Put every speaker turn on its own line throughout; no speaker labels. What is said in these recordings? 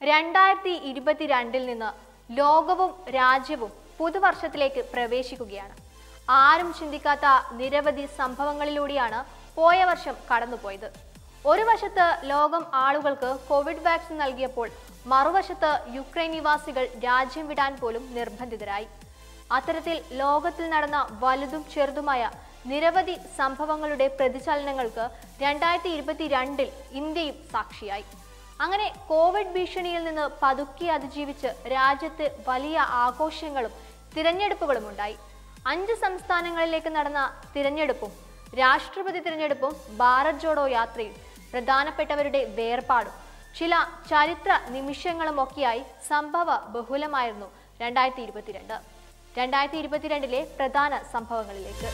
രണ്ടായിരത്തി ഇരുപത്തിരണ്ടിൽ നിന്ന് ലോകവും രാജ്യവും പുതുവർഷത്തിലേക്ക് പ്രവേശിക്കുകയാണ് ആരും ചിന്തിക്കാത്ത നിരവധി സംഭവങ്ങളിലൂടെയാണ് പോയ വർഷം കടന്നുപോയത് ഒരു വശത്ത് ലോകം ആളുകൾക്ക് കോവിഡ് വാക്സിൻ നൽകിയപ്പോൾ മറുവശത്ത് യുക്രൈൻ നിവാസികൾ രാജ്യം വിടാൻ പോലും നിർബന്ധിതരായി അത്തരത്തിൽ ലോകത്തിൽ നടന്ന വലുതും ചെറുതുമായ നിരവധി സംഭവങ്ങളുടെ പ്രതിചലനങ്ങൾക്ക് രണ്ടായിരത്തി ഇരുപത്തിരണ്ടിൽ ഇന്ത്യയും സാക്ഷിയായി അങ്ങനെ കോവിഡ് ഭീഷണിയിൽ നിന്ന് പതുക്കെ അതിജീവിച്ച് രാജ്യത്ത് വലിയ ആഘോഷങ്ങളും തിരഞ്ഞെടുപ്പുകളും ഉണ്ടായി അഞ്ച് സംസ്ഥാനങ്ങളിലേക്ക് നടന്ന തിരഞ്ഞെടുപ്പും രാഷ്ട്രപതി തിരഞ്ഞെടുപ്പും ഭാരത് ജോഡോ യാത്രയും പ്രധാനപ്പെട്ടവരുടെ വേർപാടും ചില ചരിത്ര നിമിഷങ്ങളും ഒക്കെയായി സംഭവ ബഹുലമായിരുന്നു രണ്ടായിരത്തി ഇരുപത്തിരണ്ട് രണ്ടായിരത്തി ഇരുപത്തിരണ്ടിലെ പ്രധാന സംഭവങ്ങളിലേക്ക്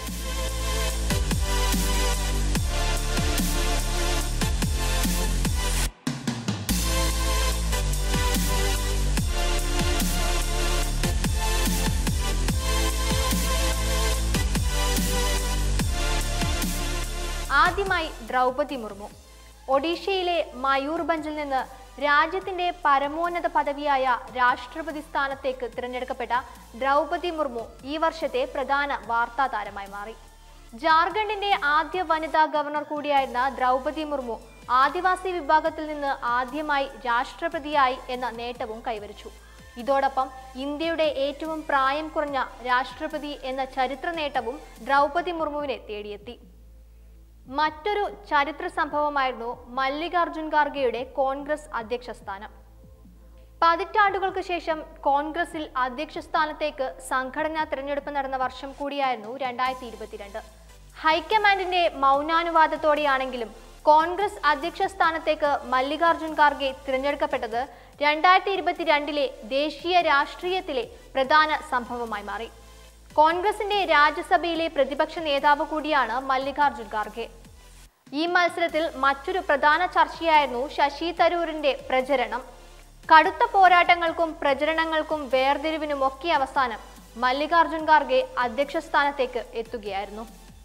ആദ്യമായി ദ്രൗപതി മുർമു ഒഡീഷയിലെ മയൂർഭഞ്ചിൽ നിന്ന് രാജ്യത്തിന്റെ പരമോന്നത പദവിയായ രാഷ്ട്രപതി സ്ഥാനത്തേക്ക് തിരഞ്ഞെടുക്കപ്പെട്ട ദ്രൗപതി മുർമു ഈ വർഷത്തെ പ്രധാന വാർത്താ താരമായി മാറി ജാർഖണ്ഡിന്റെ ആദ്യ വനിതാ ഗവർണർ കൂടിയായിരുന്ന ദ്രൗപതി മുർമു ആദിവാസി വിഭാഗത്തിൽ നിന്ന് ആദ്യമായി രാഷ്ട്രപതിയായി എന്ന നേട്ടവും കൈവരിച്ചു ഇതോടൊപ്പം ഇന്ത്യയുടെ ഏറ്റവും പ്രായം കുറഞ്ഞ രാഷ്ട്രപതി എന്ന ചരിത്ര നേട്ടവും ദ്രൗപതി മുർമുവിനെ തേടിയെത്തി മറ്റൊരു ചരിത്ര സംഭവമായിരുന്നു മല്ലികാർജുൻ ഖാർഗെയുടെ കോൺഗ്രസ് അധ്യക്ഷ സ്ഥാനം പതിറ്റാണ്ടുകൾക്ക് ശേഷം കോൺഗ്രസിൽ അധ്യക്ഷ സ്ഥാനത്തേക്ക് സംഘടനാ തിരഞ്ഞെടുപ്പ് നടന്ന വർഷം കൂടിയായിരുന്നു രണ്ടായിരത്തി ഇരുപത്തിരണ്ട് ഹൈക്കമാൻഡിന്റെ മൗനാനുവാദത്തോടെയാണെങ്കിലും കോൺഗ്രസ് അധ്യക്ഷ സ്ഥാനത്തേക്ക് മല്ലികാർജുൻ ഖാർഗെ തിരഞ്ഞെടുക്കപ്പെട്ടത് രണ്ടായിരത്തി ഇരുപത്തിരണ്ടിലെ ദേശീയ രാഷ്ട്രീയത്തിലെ പ്രധാന സംഭവമായി മാറി കോൺഗ്രസിന്റെ രാജ്യസഭയിലെ പ്രതിപക്ഷ നേതാവ് കൂടിയാണ് മല്ലികാർജുൻ ഖാർഗെ ഈ മത്സരത്തിൽ മറ്റൊരു പ്രധാന ചർച്ചയായിരുന്നു ശശി തരൂരിന്റെ പ്രചരണം കടുത്ത പോരാട്ടങ്ങൾക്കും പ്രചരണങ്ങൾക്കും വേർതിരിവിനും ഒക്കെ അവസാനം മല്ലികാർജുൻ ഖാർഗെ അധ്യക്ഷ സ്ഥാനത്തേക്ക് എത്തുകയായിരുന്നു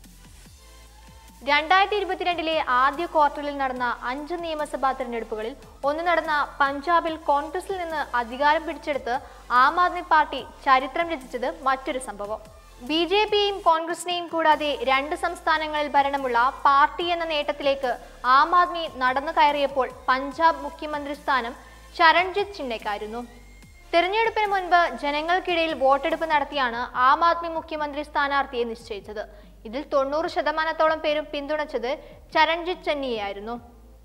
രണ്ടായിരത്തി ഇരുപത്തിരണ്ടിലെ ആദ്യ ക്വാർട്ടറിൽ നടന്ന അഞ്ച് നിയമസഭാ തെരഞ്ഞെടുപ്പുകളിൽ ഒന്ന് നടന്ന പഞ്ചാബിൽ കോൺഗ്രസിൽ നിന്ന് അധികാരം പിടിച്ചെടുത്ത് ആം ആദ്മി പാർട്ടി ചരിത്രം രചിച്ചത് മറ്റൊരു സംഭവം ബി ജെ പിയെയും കോൺഗ്രസിനെയും കൂടാതെ രണ്ട് സംസ്ഥാനങ്ങളിൽ ഭരണമുള്ള പാർട്ടി എന്ന നേട്ടത്തിലേക്ക് ആം ആദ്മി നടന്നു കയറിയപ്പോൾ പഞ്ചാബ് മുഖ്യമന്ത്രി സ്ഥാനം ചരൺജിത്ത് ചിന്നയ്ക്കായിരുന്നു തെരഞ്ഞെടുപ്പിന് മുൻപ് ജനങ്ങൾക്കിടയിൽ വോട്ടെടുപ്പ് നടത്തിയാണ് ആം ആദ്മി മുഖ്യമന്ത്രി സ്ഥാനാർത്ഥിയെ നിശ്ചയിച്ചത് ഇതിൽ തൊണ്ണൂറ് ശതമാനത്തോളം പേരും പിന്തുണച്ചത് ചരൺജിത്ത് ചന്നിയെയായിരുന്നു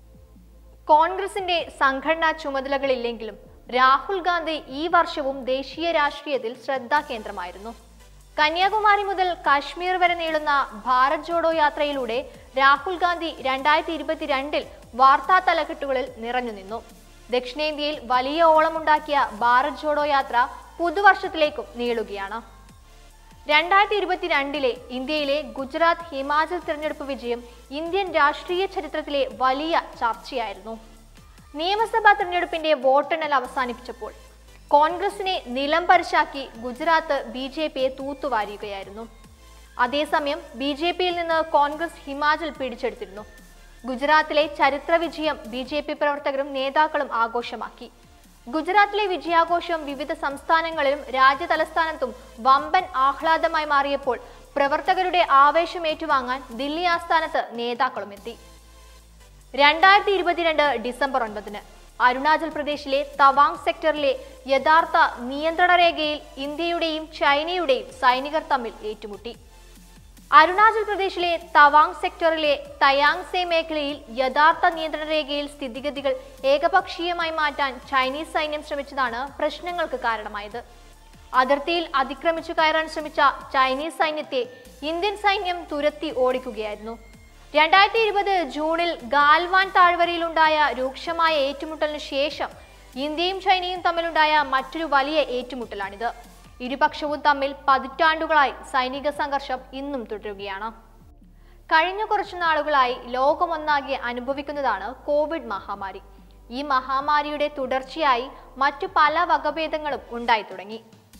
കോൺഗ്രസിന്റെ സംഘടനാ ചുമതലകളില്ലെങ്കിലും രാഹുൽ ഗാന്ധി ഈ വർഷവും ദേശീയ രാഷ്ട്രീയത്തിൽ ശ്രദ്ധാകേന്ദ്രമായിരുന്നു കന്യാകുമാരി മുതൽ കാശ്മീർ വരെ നീളുന്ന ഭാരത് ജോഡോ യാത്രയിലൂടെ രാഹുൽ ഗാന്ധി രണ്ടായിരത്തി ഇരുപത്തിരണ്ടിൽ വാർത്താ തലക്കെട്ടുകളിൽ നിറഞ്ഞു നിന്നു ദക്ഷിണേന്ത്യയിൽ വലിയ ഓളമുണ്ടാക്കിയ ഭാരത് ജോഡോ യാത്ര പുതുവർഷത്തിലേക്കും നീളുകയാണ് രണ്ടായിരത്തി ഇരുപത്തിരണ്ടിലെ ഇന്ത്യയിലെ ഗുജറാത്ത് ഹിമാചൽ തിരഞ്ഞെടുപ്പ് വിജയം ഇന്ത്യൻ രാഷ്ട്രീയ ചരിത്രത്തിലെ വലിയ ചർച്ചയായിരുന്നു നിയമസഭാ തിരഞ്ഞെടുപ്പിന്റെ വോട്ടെണ്ണൽ അവസാനിപ്പിച്ചപ്പോൾ കോൺഗ്രസിനെ നിലം പരിശാക്കി ഗുജറാത്ത് ബി ജെ പിയെ തൂത്തുവാരിയുകയായിരുന്നു അതേസമയം ബി ജെ പിയിൽ നിന്ന് കോൺഗ്രസ് ഹിമാചൽ പിടിച്ചെടുത്തിരുന്നു ഗുജറാത്തിലെ ചരിത്ര വിജയം ബി ജെ പി പ്രവർത്തകരും നേതാക്കളും ആഘോഷമാക്കി ഗുജറാത്തിലെ വിജയാഘോഷം വിവിധ സംസ്ഥാനങ്ങളിലും രാജ്യ തലസ്ഥാനത്തും വമ്പൻ ആഹ്ലാദമായി മാറിയപ്പോൾ പ്രവർത്തകരുടെ ആവേശം ഏറ്റുവാങ്ങാൻ ദില്ലി ആസ്ഥാനത്ത് നേതാക്കളും എത്തി രണ്ടായിരത്തി ഇരുപത്തിരണ്ട് ഡിസംബർ ഒൻപതിന് അരുണാചൽ പ്രദേശിലെ തവാങ് സെക്ടറിലെ യഥാർത്ഥ നിയന്ത്രണ രേഖയിൽ ഇന്ത്യയുടെയും ചൈനയുടെയും സൈനികർ തമ്മിൽ ഏറ്റുമുട്ടി അരുണാചൽ പ്രദേശിലെ തവാങ് സെക്ടറിലെ തയാങ്സെ മേഖലയിൽ യഥാർത്ഥ നിയന്ത്രണ രേഖയിൽ സ്ഥിതിഗതികൾ ഏകപക്ഷീയമായി മാറ്റാൻ ചൈനീസ് സൈന്യം ശ്രമിച്ചതാണ് പ്രശ്നങ്ങൾക്ക് കാരണമായത് അതിർത്തിയിൽ അതിക്രമിച്ചു കയറാൻ ശ്രമിച്ച ചൈനീസ് സൈന്യത്തെ ഇന്ത്യൻ സൈന്യം തുരത്തി ഓടിക്കുകയായിരുന്നു രണ്ടായിരത്തി ഇരുപത് ജൂണിൽ ഗാൽവാൻ താഴ്വരയിലുണ്ടായ രൂക്ഷമായ ഏറ്റുമുട്ടലിനു ശേഷം ഇന്ത്യയും ചൈനയും തമ്മിലുണ്ടായ മറ്റൊരു വലിയ ഏറ്റുമുട്ടലാണിത് ഇരുപക്ഷവും തമ്മിൽ പതിറ്റാണ്ടുകളായി സൈനിക സംഘർഷം ഇന്നും തുടരുകയാണ് കഴിഞ്ഞ കുറച്ചു നാളുകളായി ലോകമൊന്നാകെ അനുഭവിക്കുന്നതാണ് കോവിഡ് മഹാമാരി ഈ മഹാമാരിയുടെ തുടർച്ചയായി മറ്റു പല വകഭേദങ്ങളും ഉണ്ടായി തുടങ്ങി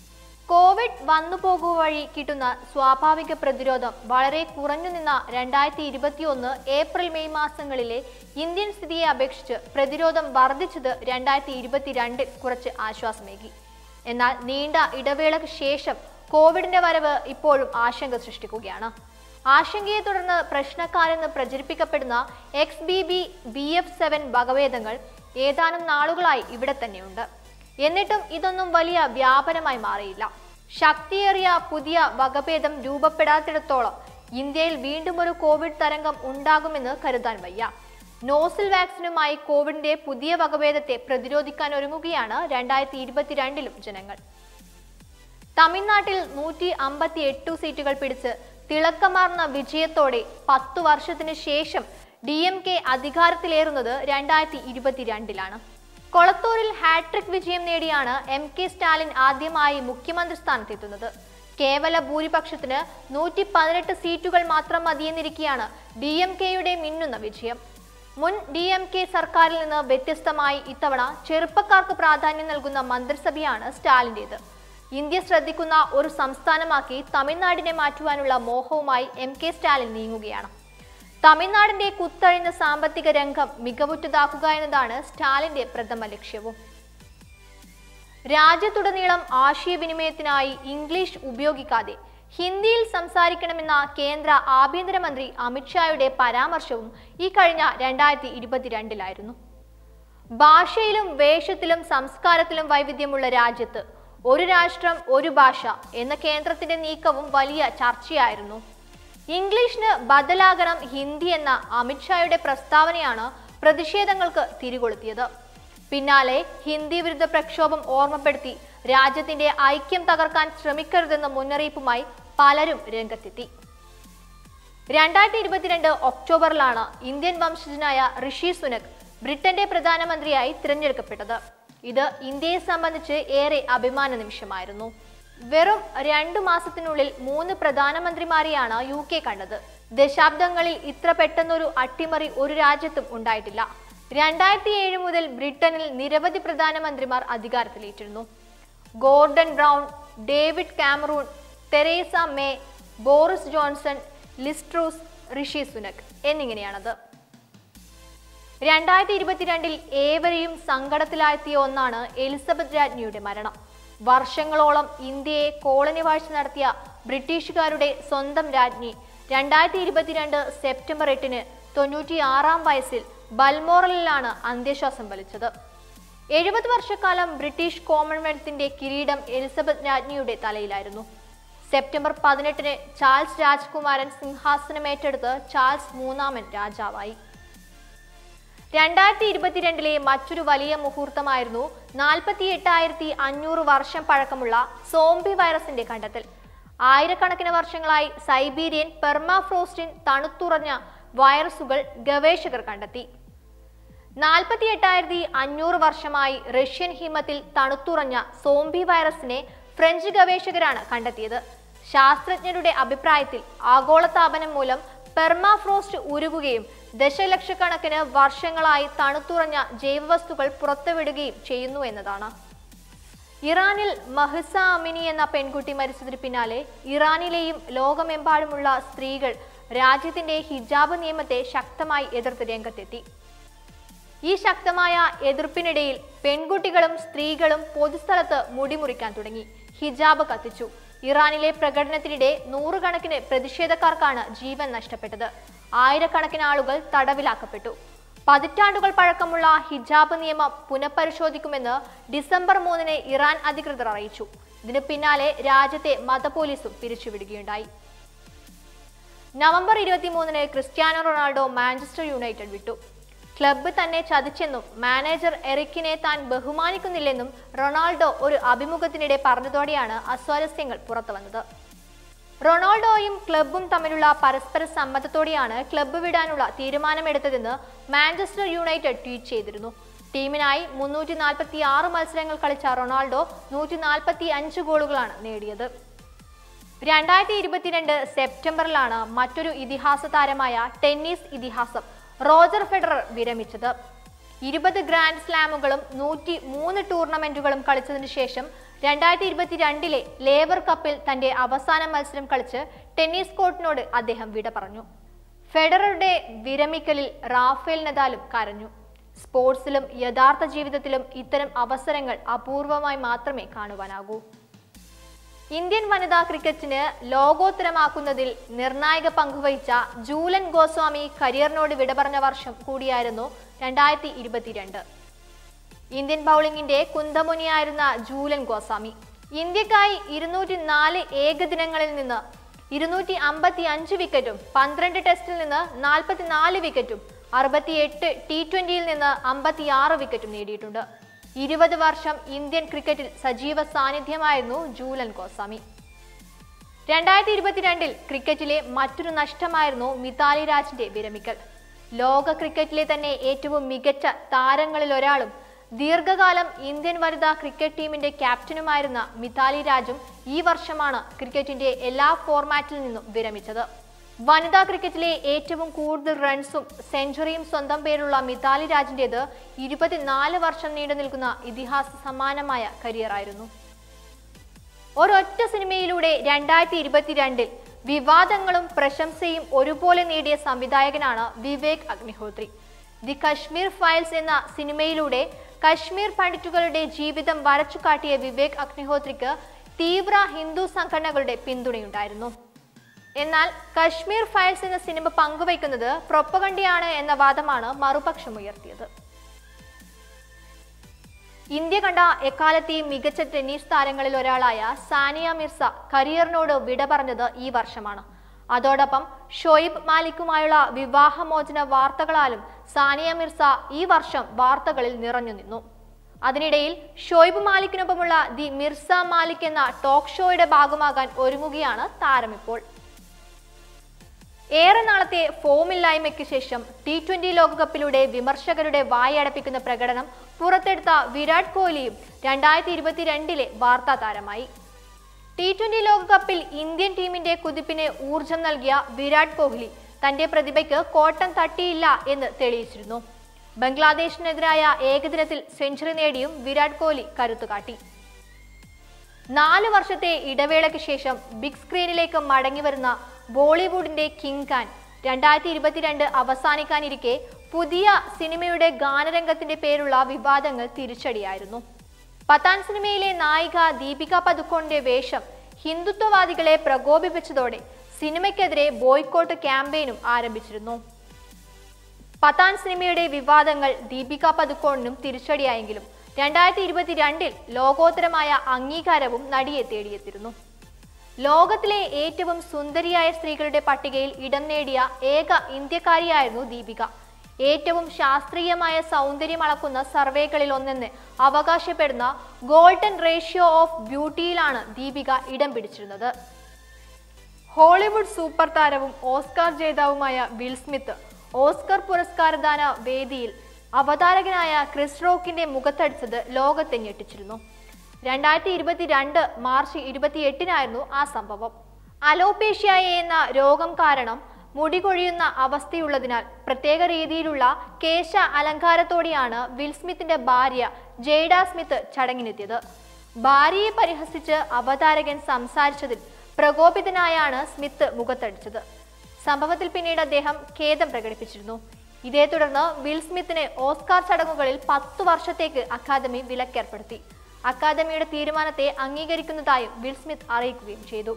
കോവിഡ് വന്നു പോകുക വഴി കിട്ടുന്ന സ്വാഭാവിക പ്രതിരോധം വളരെ കുറഞ്ഞു നിന്ന രണ്ടായിരത്തി ഇരുപത്തിയൊന്ന് ഏപ്രിൽ മെയ് മാസങ്ങളിലെ ഇന്ത്യൻ സ്ഥിതിയെ അപേക്ഷിച്ച് പ്രതിരോധം വർദ്ധിച്ചത് രണ്ടായിരത്തി ഇരുപത്തിരണ്ടിൽ കുറച്ച് ആശ്വാസമേകി എന്നാൽ നീണ്ട ഇടവേളയ്ക്ക് ശേഷം കോവിഡിന്റെ വരവ് ഇപ്പോഴും ആശങ്ക സൃഷ്ടിക്കുകയാണ് ആശങ്കയെ തുടർന്ന് പ്രശ്നക്കാരെന്ന് പ്രചരിപ്പിക്കപ്പെടുന്ന X B B B F seven വകഭേദങ്ങൾ ഏതാനും നാളുകളായി ഇവിടെ തന്നെയുണ്ട് എന്നിട്ടും ഇതൊന്നും വലിയ വ്യാപനമായി മാറിയില്ല ശക്തിയേറിയ പുതിയ വകഭേദം രൂപപ്പെടാത്തിടത്തോളം ഇന്ത്യയിൽ വീണ്ടും ഒരു കോവിഡ് തരംഗം ഉണ്ടാകുമെന്ന് കരുതാൻ വയ്യ നോസിൽ വാക്സിനുമായി കോവിഡിന്റെ പുതിയ വകഭേദത്തെ പ്രതിരോധിക്കാൻ ഒരുങ്ങുകയാണ് രണ്ടായിരത്തി ഇരുപത്തിരണ്ടിലും ജനങ്ങൾ തമിഴ്നാട്ടിൽ നൂറ്റി അമ്പത്തി എട്ട് സീറ്റുകൾ പിടിച്ച് തിളക്കമാർന്ന വിജയത്തോടെ പത്തു വർഷത്തിന് ശേഷം ഡി എം കെ അധികാരത്തിലേറുന്നത് രണ്ടായിരത്തി ഇരുപത്തിരണ്ടിലാണ് കൊളത്തൂരിൽ ഹാട്രിക് വിജയം നേടിയാണ് എം കെ സ്റ്റാലിൻ ആദ്യമായി മുഖ്യമന്ത്രി സ്ഥാനത്തെത്തുന്നത് കേവല ഭൂരിപക്ഷത്തിന് നൂറ്റി പതിനെട്ട് സീറ്റുകൾ മാത്രം മതിയെന്നിരിക്കെയാണ് ഡി എം കെയുടെ മിന്നുന്ന വിജയം മുൻ ഡി എം കെ സർക്കാരിൽ നിന്ന് വ്യത്യസ്തമായി ഇത്തവണ ചെറുപ്പക്കാർക്ക് പ്രാധാന്യം നൽകുന്ന മന്ത്രിസഭയാണ് സ്റ്റാലിൻ്റേത് ഇന്ത്യ ശ്രദ്ധിക്കുന്ന ഒരു സംസ്ഥാനമാക്കി തമിഴ്നാടിനെ മാറ്റുവാനുള്ള മോഹവുമായി എം കെ സ്റ്റാലിൻ നീങ്ങുകയാണ് തമിഴ്നാടിന്റെ കുത്തഴിഞ്ഞ സാമ്പത്തിക രംഗം മികവുറ്റതാക്കുക എന്നതാണ് സ്റ്റാലിന്റെ പ്രഥമ ലക്ഷ്യവും രാജ്യത്തുടനീളം ആശയവിനിമയത്തിനായി ഇംഗ്ലീഷ് ഉപയോഗിക്കാതെ ഹിന്ദിയിൽ സംസാരിക്കണമെന്ന കേന്ദ്ര ആഭ്യന്തരമന്ത്രി അമിത്ഷായുടെ പരാമർശവും ഈ കഴിഞ്ഞ രണ്ടായിരത്തി ഇരുപത്തിരണ്ടിലായിരുന്നു ഭാഷയിലും വേഷത്തിലും സംസ്കാരത്തിലും വൈവിധ്യമുള്ള രാജ്യത്ത് ഒരു രാഷ്ട്രം ഒരു ഭാഷ എന്ന കേന്ദ്രത്തിന്റെ നീക്കവും വലിയ ചർച്ചയായിരുന്നു ഇംഗ്ലീഷിന് ബദലാകണം ഹിന്ദി എന്ന അമിത്ഷായുടെ പ്രസ്താവനയാണ് പ്രതിഷേധങ്ങൾക്ക് തിരികൊളുത്തിയത് പിന്നാലെ ഹിന്ദി വിരുദ്ധ പ്രക്ഷോഭം ഓർമ്മപ്പെടുത്തി രാജ്യത്തിന്റെ ഐക്യം തകർക്കാൻ ശ്രമിക്കരുതെന്ന മുന്നറിയിപ്പുമായി പലരും രംഗത്തെത്തി രണ്ടായിരത്തി ഇരുപത്തിരണ്ട് ഒക്ടോബറിലാണ് ഇന്ത്യൻ വംശജനായ ഋഷി സുനക് ബ്രിട്ടന്റെ പ്രധാനമന്ത്രിയായി തിരഞ്ഞെടുക്കപ്പെട്ടത് ഇത് ഇന്ത്യയെ സംബന്ധിച്ച് ഏറെ അഭിമാന നിമിഷമായിരുന്നു വെറും രണ്ടു മാസത്തിനുള്ളിൽ മൂന്ന് പ്രധാനമന്ത്രിമാരെയാണ് യു കെ കണ്ടത് ദശാബ്ദങ്ങളിൽ ഇത്ര പെട്ടെന്നൊരു അട്ടിമറി ഒരു രാജ്യത്തും ഉണ്ടായിട്ടില്ല രണ്ടായിരത്തി ഏഴ് മുതൽ ബ്രിട്ടനിൽ നിരവധി പ്രധാനമന്ത്രിമാർ അധികാരത്തിലേറ്റിരുന്നു Gordon Brown David Cameron Theresa May Boris Johnson Liz Truss Rishi Sunak എന്നിങ്ങനെയാണത് രണ്ടായിരത്തി ഇരുപത്തിരണ്ടിൽ ഏവരെയും സങ്കടത്തിലാഴ്ത്തിയ ഒന്നാണ് എലിസബത്ത് രാജ്ഞിയുടെ മരണം വർഷങ്ങളോളം ഇന്ത്യയെ കോളനി വാഴ്ച നടത്തിയ ബ്രിട്ടീഷുകാരുടെ സ്വന്തം രാജ്ഞി രണ്ടായിരത്തി ഇരുപത്തിരണ്ട് സെപ്റ്റംബർ എട്ടിന് തൊണ്ണൂറ്റിയാറാം വയസ്സിൽ ബൽമോറലിലാണ് അന്ത്യശ്വാസം വലിച്ചത് എഴുപത് വർഷക്കാലം ബ്രിട്ടീഷ് കോമൺവെൽത്തിന്റെ കിരീടം എലിസബത്ത് രാജ്ഞിയുടെ തലയിലായിരുന്നു സെപ്റ്റംബർ പതിനെട്ടിന് ചാൾസ് രാജ്കുമാരൻ സിംഹാസനമേറ്റെടുത്ത് ചാൾസ് മൂന്നാമൻ രാജാവായി രണ്ടായിരത്തി ഇരുപത്തിരണ്ടിലെ മറ്റൊരു വലിയ മുഹൂർത്തമായിരുന്നു നാൽപ്പത്തി എട്ടായിരത്തി അഞ്ഞൂറ് വർഷം പഴക്കമുള്ള സോംബി വൈറസിന്റെ കണ്ടെത്തൽ ആയിരക്കണക്കിന് വർഷങ്ങളായി സൈബീരിയൻ പെർമാഫ്രോസ്റ്റിൻ തണുത്തുറഞ്ഞ വൈറസുകൾ ഗവേഷകർ കണ്ടെത്തി നാൽപ്പത്തി എട്ടായിരത്തി അഞ്ഞൂറ് വർഷമായി റഷ്യൻ ഹിമത്തിൽ തണുത്തുറഞ്ഞ സോംബി വൈറസിനെ ഫ്രഞ്ച് ഗവേഷകരാണ് കണ്ടെത്തിയത് ശാസ്ത്രജ്ഞരുടെ അഭിപ്രായത്തിൽ ആഗോളതാപനം മൂലം പെർമാഫ്രോസ്റ്റ് ഉരുകുകയും ദശലക്ഷക്കണക്കിന് വർഷങ്ങളായി തണുത്തുറഞ്ഞ ജൈവവസ്തുക്കൾ പുറത്തുവിടുകയും ചെയ്യുന്നു എന്നതാണ് ഇറാനിൽ മഹ്സ അമിനി എന്ന പെൺകുട്ടി മരിച്ചതിന് പിന്നാലെ ഇറാനിലെയും ലോകമെമ്പാടുമുള്ള സ്ത്രീകൾ രാജ്യത്തിന്റെ ഹിജാബ് നിയമത്തെ ശക്തമായി എതിർത്ത് രംഗത്തെത്തി ഈ ശക്തമായ എതിർപ്പിനിടയിൽ പെൺകുട്ടികളും സ്ത്രീകളും പൊതുസ്ഥലത്ത് മുടിമുറിക്കാൻ തുടങ്ങി ഹിജാബ് കത്തിച്ചു ഇറാനിലെ പ്രകടനത്തിനിടെ നൂറുകണക്കിന് പ്രതിഷേധക്കാർക്കാണ് ജീവൻ നഷ്ടപ്പെട്ടത് ആയിരക്കണക്കിന് ആളുകൾ തടവിലാക്കപ്പെട്ടു പതിറ്റാണ്ടുകൾ പഴക്കമുള്ള ഹിജാബ് നിയമം പുനഃപരിശോധിക്കുമെന്ന് ഡിസംബർ മൂന്നിന് ഇറാൻ അധികൃതർ അറിയിച്ചു ഇതിനു പിന്നാലെ രാജ്യത്തെ മതപോലീസും പിരിച്ചുവിടുകയുണ്ടായി നവംബർ ഇരുപത്തിമൂന്നിന് ക്രിസ്ത്യാനോ റൊണാൾഡോ മാഞ്ചസ്റ്റർ യുണൈറ്റഡ് വിട്ടു ക്ലബ്ബ് തന്നെ ചതിച്ചെന്നും മാനേജർ എറിക്കിനെ താൻ ബഹുമാനിക്കുന്നില്ലെന്നും റൊണാൾഡോ ഒരു അഭിമുഖത്തിനിടെ പറഞ്ഞതോടെയാണ് അസ്വാരസ്യങ്ങൾ പുറത്തുവന്നത് റൊണാൾഡോയും ക്ലബ്ബും തമ്മിലുള്ള പരസ്പര സമ്മതത്തോടെയാണ് ക്ലബ്ബ് വിടാനുള്ള തീരുമാനമെടുത്തതെന്ന് മാഞ്ചസ്റ്റർ യുണൈറ്റഡ് ട്വീറ്റ് ചെയ്തിരുന്നു ടീമിനായി മുന്നൂറ്റി നാൽപ്പത്തി ആറ് മത്സരങ്ങൾ കളിച്ച റൊണാൾഡോ നൂറ്റി നാൽപ്പത്തി അഞ്ച് ഗോളുകളാണ് നേടിയത് രണ്ടായിരത്തി ഇരുപത്തിരണ്ട് സെപ്റ്റംബറിലാണ് മറ്റൊരു ഇതിഹാസ താരമായ ടെന്നീസ് ഇതിഹാസം റോജർ ഫെഡറർ വിരമിച്ചത് ഇരുപത് ഗ്രാൻഡ് സ്ലാമുകളും നൂറ്റി മൂന്ന് ടൂർണമെന്റുകളും കളിച്ചതിനു ശേഷം രണ്ടായിരത്തി ഇരുപത്തിരണ്ടിലെ ലേബർ കപ്പിൽ തന്റെ അവസാന മത്സരം കളിച്ച് ടെന്നീസ് കോർട്ടിനോട് അദ്ദേഹം വിട പറഞ്ഞു ഫെഡററുടെ വിരമിക്കലിൽ റാഫേൽ നദാലും കരഞ്ഞു സ്പോർട്സിലും യഥാർത്ഥ ജീവിതത്തിലും ഇത്തരം അവസരങ്ങൾ അപൂർവമായി മാത്രമേ കാണുവാനാകൂ ഇന്ത്യൻ വനിതാ ക്രിക്കറ്റിന് ലോകോത്തരമാക്കുന്നതിൽ നിർണായക പങ്കുവഹിച്ച ജൂലൻ ഗോസ്വാമി കരിയറിനോട് വിട പറഞ്ഞ വർഷം കൂടിയായിരുന്നു രണ്ടായിരത്തി ഇരുപത്തിരണ്ട് ഇന്ത്യൻ ബൗളിംഗിന്റെ കുന്തമുനിയായിരുന്ന ജൂലൻ ഗോസ്വാമി ഇന്ത്യക്കായി ഇരുന്നൂറ്റി നാല് ഏകദിനങ്ങളിൽ നിന്ന് ഇരുന്നൂറ്റി അമ്പത്തി അഞ്ച് വിക്കറ്റും പന്ത്രണ്ട് ടെസ്റ്റിൽ നിന്ന് നാൽപ്പത്തിനാല് വിക്കറ്റും അറുപത്തിയെട്ട് ടി ട്വന്റിയിൽ നിന്ന് അമ്പത്തിയാറ് വിക്കറ്റും നേടിയിട്ടുണ്ട് ഇരുപത് വർഷം ഇന്ത്യൻ ക്രിക്കറ്റിൽ സജീവ സാന്നിധ്യമായിരുന്നു ജൂലൻ ഗോസ്വാമി രണ്ടായിരത്തി ഇരുപത്തിരണ്ടിൽ ക്രിക്കറ്റിലെ മറ്റൊരു നഷ്ടമായിരുന്നു മിതാലി രാജിന്റെ വിരമിക്കൽ ലോക ക്രിക്കറ്റിലെ തന്നെ ഏറ്റവും മികച്ച താരങ്ങളിൽ ഒരാളും ദീർഘകാലം ഇന്ത്യൻ വനിതാ ക്രിക്കറ്റ് ടീമിന്റെ ക്യാപ്റ്റനുമായിരുന്ന മിതാലി രാജും ഈ വർഷമാണ് ക്രിക്കറ്റിന്റെ എല്ലാ ഫോർമാറ്റിൽ നിന്നും വിരമിച്ചത് വനിതാ ക്രിക്കറ്റിലെ ഏറ്റവും കൂടുതൽ റൺസും സെഞ്ചുറിയും സ്വന്തം പേരുള്ള മിതാലി രാജിന്റേത് ഇരുപത്തിനാല് വർഷം നീണ്ടു നിൽക്കുന്ന ഇതിഹാസ സമാനമായ കരിയറായിരുന്നു ഒരൊറ്റ സിനിമയിലൂടെ രണ്ടായിരത്തി ഇരുപത്തിരണ്ടിൽ വിവാദങ്ങളും പ്രശംസയും ഒരുപോലെ നേടിയ സംവിധായകനാണ് വിവേക് അഗ്നിഹോത്രി ദി കശ്മീർ ഫയൽസ് എന്ന സിനിമയിലൂടെ കശ്മീർ പണ്ഡിറ്റുകളുടെ ജീവിതം വരച്ചു കാട്ടിയ വിവേക് അഗ്നിഹോത്രിക്ക് തീവ്ര ഹിന്ദു സംഘടനകളുടെ പിന്തുണയുണ്ടായിരുന്നു എന്നാൽ കശ്മീർ ഫയൽസ് എന്ന സിനിമ പങ്കുവയ്ക്കുന്നത് പ്രൊപ്പഗണ്ടിയാണ് എന്ന വാദമാണ് മറുപക്ഷം ഉയർത്തിയത് ഇന്ത്യ കണ്ട എക്കാലത്തെയും മികച്ച ടെന്നീസ് താരങ്ങളിൽ ഒരാളായ സാനിയ മിർസ കരിയറിനോട് വിട പറഞ്ഞത് ഈ വർഷമാണ് അതോടൊപ്പം ഷോയിബ് മാലിക്കുമായുള്ള വിവാഹമോചന വാർത്തകളാലും സാനിയ മിർസ ഈ വർഷം വാർത്തകളിൽ നിറഞ്ഞു നിന്നു അതിനിടയിൽ ഷോയിബ് മാലിക്കിനൊപ്പമുള്ള ദി മിർസ മാലിക് എന്ന ടോക്ക് ഷോയുടെ ഭാഗമാകാൻ ഒരുങ്ങുകയാണ് താരമിപ്പോൾ ഏറെ നാളത്തെ ഫോമില്ലായ്മയ്ക്ക് ശേഷം ടി ട്വന്റി ലോകകപ്പിലൂടെ വിമർശകരുടെ വായടപ്പിക്കുന്ന പ്രകടനം പുറത്തെടുത്ത വിരാട് കോഹ്ലിയും രണ്ടായിരത്തി ഇരുപത്തിരണ്ടിലെ വാർത്താ താരമായി ടി ട്വന്റി ലോകകപ്പിൽ ഇന്ത്യൻ ടീമിന്റെ കുതിപ്പിന് ഊർജം നൽകിയ വിരാട് കോഹ്ലി തന്റെ പ്രതിഭയ്ക്ക് കോട്ടം തട്ടിയില്ല എന്ന് തെളിയിച്ചിരുന്നു ബംഗ്ലാദേശിനെതിരായ ഏകദിനത്തിൽ സെഞ്ചുറി നേടിയും വിരാട് കോഹ്ലി കരുത്തുകാട്ടി നാല് വർഷത്തെ ഇടവേളയ്ക്ക് ശേഷം ബിഗ് സ്ക്രീനിലേക്ക് മടങ്ങി വരുന്ന ബോളിവുഡിന്റെ കിങ് ഖാൻ രണ്ടായിരത്തി ഇരുപത്തിരണ്ട് അവസാനിക്കാനിരിക്കെ പുതിയ സിനിമയുടെ ഗാനരംഗത്തിന്റെ പേരുള്ള വിവാദങ്ങൾ തിരിച്ചടിയായിരുന്നു പത്താൻ സിനിമയിലെ നായിക ദീപിക പദുക്കോണിന്റെ വേഷം ഹിന്ദുത്വവാദികളെ പ്രകോപിപ്പിച്ചതോടെ സിനിമയ്ക്കെതിരെ ബോയ്ക്കോട്ട് ക്യാമ്പയിനും ആരംഭിച്ചിരുന്നു പത്താൻ സിനിമയുടെ വിവാദങ്ങൾ ദീപിക പദുക്കോണിനും തിരിച്ചടിയായെങ്കിലും രണ്ടായിരത്തി ഇരുപത്തിരണ്ടിൽ ലോകോത്തരമായ അംഗീകാരവും നടിയെ തേടിയെത്തിയിരുന്നു ലോകത്തിലെ ഏറ്റവും സുന്ദരിയായ സ്ത്രീകളുടെ പട്ടികയിൽ ഇടം നേടിയ ഏക ഇന്ത്യക്കാരിയായിരുന്നു ദീപിക ഏറ്റവും ശാസ്ത്രീയമായ സൗന്ദര്യം അളക്കുന്ന സർവേകളിൽ ഒന്നെന്ന് അവകാശപ്പെടുന്ന ഗോൾഡൻ റേഷ്യോ ഓഫ് ബ്യൂട്ടിയിലാണ് ദീപിക ഇടം പിടിച്ചിരുന്നത് ഹോളിവുഡ് സൂപ്പർ താരവും ഓസ്കാർ ജേതാവുമായ വിൽ സ്മിത്ത് ഓസ്കർ പുരസ്കാരദാന വേദിയിൽ അവതാരകനായ ക്രിസ് റോക്കിന്റെ മുഖത്തടിച്ചത് ലോകത്തെ ഞെട്ടിച്ചിരുന്നു രണ്ടായിരത്തി ഇരുപത്തിരണ്ട് മാർച്ച് ഇരുപത്തിയെട്ടിനായിരുന്നു ആ സംഭവം അലോപേഷ്യ എന്ന രോഗം കാരണം മുടി കൊഴിയുന്ന അവസ്ഥയുള്ളതിനാൽ പ്രത്യേക രീതിയിലുള്ള കേശ അലങ്കാരത്തോടെയാണ് വിൽ സ്മിത്തിന്റെ ഭാര്യ ജെയ്ഡ സ്മിത്ത് ചടങ്ങിനെത്തിയത് ഭാര്യയെ പരിഹസിച്ച് അവതാരകൻ സംസാരിച്ചതിൽ പ്രകോപിതനായാണ് സ്മിത്ത് മുഖത്തടിച്ചത് സംഭവത്തിൽ പിന്നീട് അദ്ദേഹം ഖേദം പ്രകടിപ്പിച്ചിരുന്നു ഇതേ തുടർന്ന് വിൽ സ്മിത്തിന് ഓസ്കാർ ചടങ്ങുകളിൽ പത്തു വർഷത്തേക്ക് അക്കാദമി വിലക്കേർപ്പെടുത്തി അക്കാദമിയുടെ തീരുമാനത്തെ അംഗീകരിക്കുന്നതായും വിൽ സ്മിത്ത് അറിയിക്കുകയും ചെയ്തു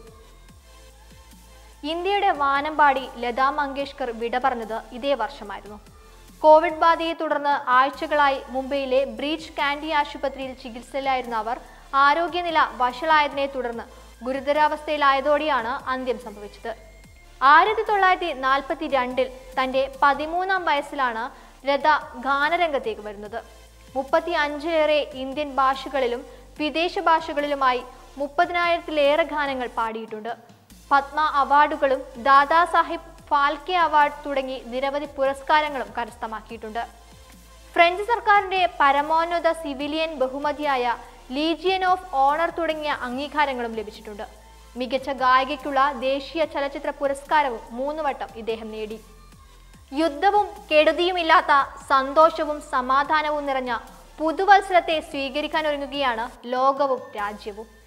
ഇന്ത്യയുടെ വാനമ്പാടി ലതാ മങ്കേഷ്കർ വിട പറഞ്ഞത് ഇതേ വർഷമായിരുന്നു കോവിഡ് ബാധയെ തുടർന്ന് ആഴ്ചകളായി മുംബൈയിലെ ബ്രീച്ച് കാൻഡി ആശുപത്രിയിൽ ചികിത്സയിലായിരുന്ന അവർ ആരോഗ്യനില വഷളായതിനെ തുടർന്ന് ഗുരുതരാവസ്ഥയിലായതോടെയാണ് അന്ത്യം സംഭവിച്ചത് ആയിരത്തി തൊള്ളായിരത്തി നാൽപ്പത്തി രണ്ടിൽ തന്റെ പതിമൂന്നാം വയസ്സിലാണ് ലത ഗാനരംഗത്തേക്ക് വരുന്നത് മുപ്പത്തി അഞ്ചിലേറെ ഇന്ത്യൻ ഭാഷകളിലും വിദേശ ഭാഷകളിലുമായി മുപ്പതിനായിരത്തിലേറെ ഗാനങ്ങൾ പാടിയിട്ടുണ്ട് പത്മ അവാർഡുകളും ദാദാ സാഹിബ് ഫാൽക്കെ അവാർഡ് തുടങ്ങി നിരവധി പുരസ്കാരങ്ങളും കരസ്ഥമാക്കിയിട്ടുണ്ട് ഫ്രഞ്ച് സർക്കാരിന്റെ പരമോന്നത സിവിലിയൻ ബഹുമതിയായ ലീജിയൻ ഓഫ് ഓണർ തുടങ്ങിയ അംഗീകാരങ്ങളും ലഭിച്ചിട്ടുണ്ട് മികച്ച ഗായികയ്ക്കുള്ള ദേശീയ ചലച്ചിത്ര പുരസ്കാരവും മൂന്ന് വട്ടം ഇദ്ദേഹം നേടി യുദ്ധവും കെടുതിയുമില്ലാത്ത സന്തോഷവും സമാധാനവും നിറഞ്ഞ പുതുവത്സരത്തെ സ്വീകരിക്കാൻ ഒരുങ്ങുകയാണ് ലോകവും രാജ്യവും